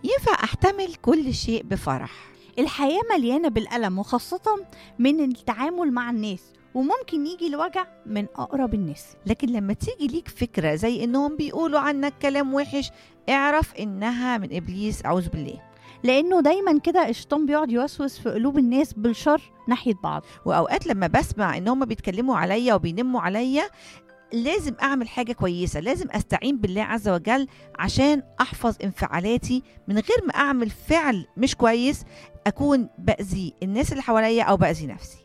ينفع أحتمل كل شيء بفرح الحياة مليانة بالألم وخاصة من التعامل مع الناس وممكن يجي الوجع من أقرب الناس لكن لما تيجي ليك فكرة زي إنهم بيقولوا عنك كلام وحش اعرف إنها من إبليس أعوذ بالله لأنه دايما كده الشيطان بيقعد يوسوس في قلوب الناس بالشر ناحية بعض وأوقات لما بسمع إن هم بيتكلموا عليا وبينموا عليا لازم أعمل حاجة كويسة لازم أستعين بالله عز وجل عشان أحفظ انفعالاتي من غير ما أعمل فعل مش كويس أكون بأذي الناس اللي حواليا أو بأذي نفسي